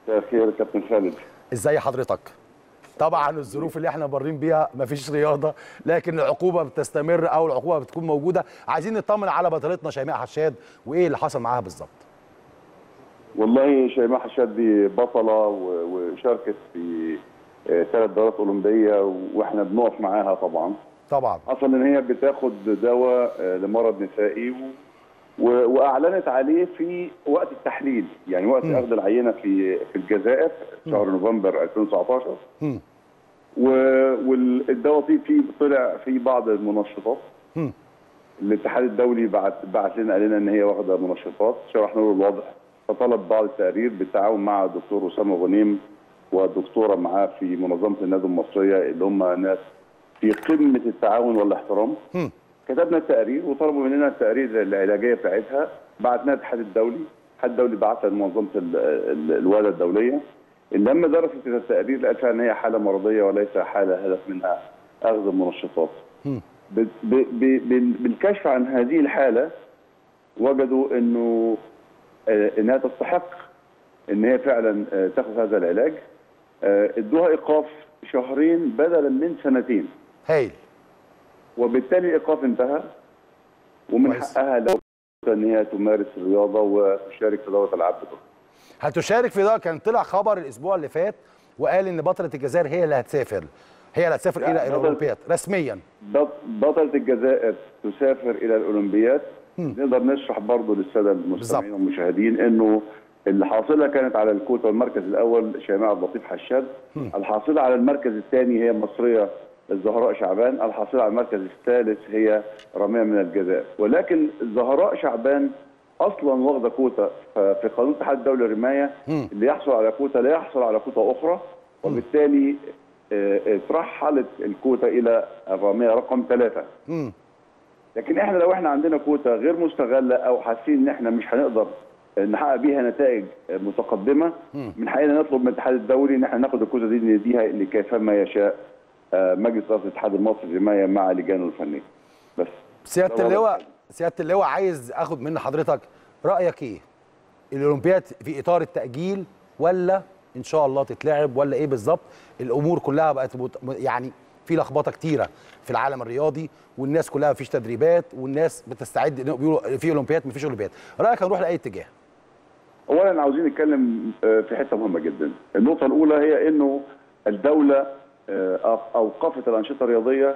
مساء الخير كابتن خالد ازاي حضرتك طبعا الظروف اللي احنا مارين بيها مفيش رياضه لكن العقوبه بتستمر او العقوبه بتكون موجوده عايزين نطمن على بطلتنا شيماء حشاد وايه اللي حصل معاها بالظبط والله شيماء حشاد دي بطله و- وشاركت في آه، ثلاث دورات اولمبيه واحنا بنقف معاها طبعا طبعا حصل ان هي بتاخد دواء آه، لمرض نسائي و... و... واعلنت عليه في وقت التحليل يعني وقت مم. اخذ العينه في في الجزائر شهر نوفمبر 2019 مم. و... والدواء فيه فيه طلع فيه بعض المنشطات مم. الاتحاد الدولي بعت بعت لنا قال لنا ان هي واخده منشطات شرحنا له الوضع فطلب بعض التقارير بالتعاون مع الدكتور اسامه غنيم والدكتوره معاه في منظمه النادي المصريه اللي هم ناس في قمه التعاون والاحترام مم. كتبنا التقارير وطلبوا مننا التقارير العلاجيه بتاعتها بعتناها الاتحاد الدولي الاتحاد الدولي بعتها لمنظمه ال- ال- الولاده الدوليه اللي لما درست التقارير لقت فيها ان هي حاله مرضيه وليس حاله هدف منها اخذ المنشطات مم. ب- ب- ب- بال- بالكشف عن هذه الحاله وجدوا انه آه، انها تستحق ان هي فعلا آه، تاخذ هذا العلاج آه، ادوها ايقاف شهرين بدلا من سنتين هايل وبالتالي الايقاف انتهى ومن كويس. حقها لو ان هي تمارس الرياضه وتشارك في دوره العاب بطولة. هتشارك في ده كان طلع خبر الاسبوع اللي فات وقال ان بطله الجزائر هي اللي هتسافر هي اللي هتسافر لا، الى بطلة- الاولمبياد رسميا بط- بطله الجزائر تسافر الى الاولمبياد نقدر نشرح برضه للساده المستمعين والمشاهدين انه الحاصله كانت على الكوتا المركز الاول شيماء عبد اللطيف حشاد الحاصله على المركز الثاني هي المصريه الزهراء شعبان الحاصله على المركز الثالث هي راميه من الجزائر ولكن الزهراء شعبان اصلا واخده كوتا ف- في قانون الاتحاد الدولي للرمايه اللي يحصل على كوتا لا يحصل على كوتا اخرى وبالتالي آه، آه، ترحلت الكوتا الى الراميه رقم ثلاثه مم. لكن احنا لو احنا عندنا كوتا غير مستغله او حاسين ان احنا مش هنقدر نحقق بيها نتائج متقدمه من حقنا نطلب من الاتحاد الدولي ان احنا ناخد الكوتا دي نديها لكيفما يشاء آه، مجلس اداره الاتحاد المصري للرمايه مع لجانه الفنيه بس سياده ده اللواء واضح. سياده اللواء عايز اخد من حضرتك رايك ايه الاولمبياد في اطار التاجيل ولا ان شاء الله تتلعب ولا ايه بالظبط الامور كلها بقت مت- يعني في لخبطه كتيره في العالم الرياضي والناس كلها مفيش تدريبات والناس بتستعد بيقولوا في اولمبياد مفيش اولمبياد رايك هنروح لاي اتجاه اولا عاوزين نتكلم آه، في حته مهمه جدا النقطه الاولى هي انه الدوله آه، أوق- اوقفت الانشطه الرياضيه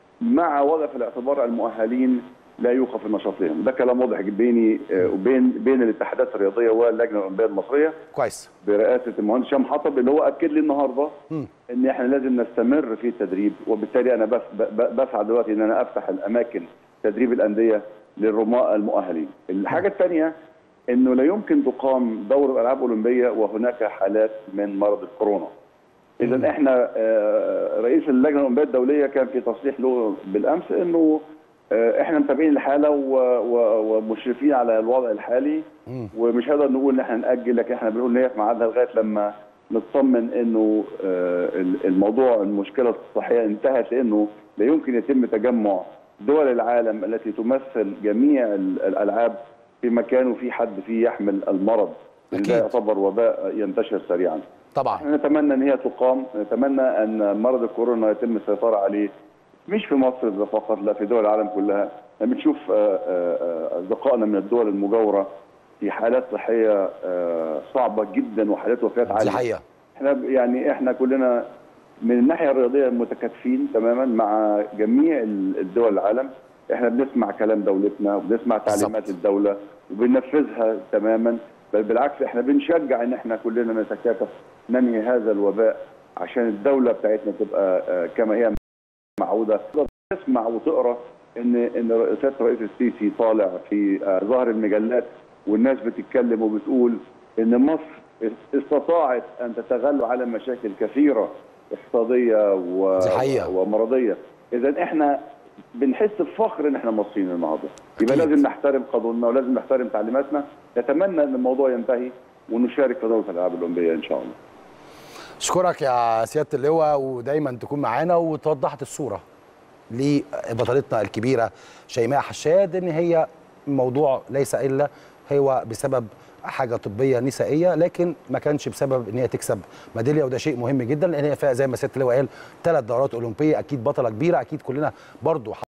مع وضع في الاعتبار المؤهلين لا يوقف النشاط لهم ده كلام واضح بيني آه، وبين بين الاتحادات الرياضيه واللجنه الاولمبيه المصريه كويس برئاسه المهندس هشام حطب اللي هو اكد لي النهارده ان احنا لازم نستمر في التدريب وبالتالي انا بس ب- بسعى دلوقتي ان انا افتح الاماكن تدريب الانديه للرماء المؤهلين. الحاجه الثانيه انه لا يمكن تقام دوره العاب اولمبيه وهناك حالات من مرض الكورونا. اذا احنا آه، رئيس اللجنه الاولمبيه الدوليه كان في تصريح له بالامس انه آه، احنا متابعين الحاله و- و- ومشرفين على الوضع الحالي ومش هنقدر نقول ان احنا ناجل لكن احنا بنقول ان هي في ميعادها لغايه لما نطمن انه آه، الموضوع المشكله الصحيه انتهت لانه لا يمكن يتم تجمع دول العالم التي تمثل جميع ال- الالعاب في مكان وفي حد فيه يحمل المرض لأن ده أكيد. يعتبر وباء ينتشر سريعا طبعا احنا نتمنى ان هي تقام نتمنى ان مرض الكورونا يتم السيطره عليه مش في مصر فقط لا في دول العالم كلها احنا بنشوف آه، آه، آه، اصدقائنا من الدول المجاوره في حالات صحيه آه، صعبه جدا وحالات وفيات دي عاليه حقيقه احنا يعني احنا كلنا من الناحيه الرياضيه متكاتفين تماما مع جميع ال- الدول العالم احنا بنسمع كلام دولتنا وبنسمع تعليمات بالظبط. الدوله وبننفذها تماما بل بالعكس احنا بنشجع ان احنا كلنا نتكاتف ننهي هذا الوباء عشان الدوله بتاعتنا تبقى آه، كما هي معوده تسمع وتقرا ان ان سياده الرئيس السيسي طالع في آه، ظهر المجلات والناس بتتكلم وبتقول ان مصر استطاعت ان تتغلب على مشاكل كثيره اقتصاديه و... دي حقيقة. ومرضيه اذا احنا بنحس بفخر ان احنا مصريين النهارده يبقى أكيد. لازم نحترم قانوننا ولازم نحترم تعليماتنا نتمنى ان الموضوع ينتهي ونشارك في دوره الالعاب الاولمبيه ان شاء الله اشكرك يا سياده اللواء ودايما تكون معانا وتوضحت الصوره لبطلتنا الكبيره شيماء حشاد ان هي الموضوع ليس الا هو بسبب حاجه طبيه نسائيه لكن ما كانش بسبب ان هي تكسب ميداليه وده شيء مهم جدا لان هي فيها زي ما سياده اللواء قال ثلاث دورات اولمبيه اكيد بطله كبيره اكيد كلنا برضو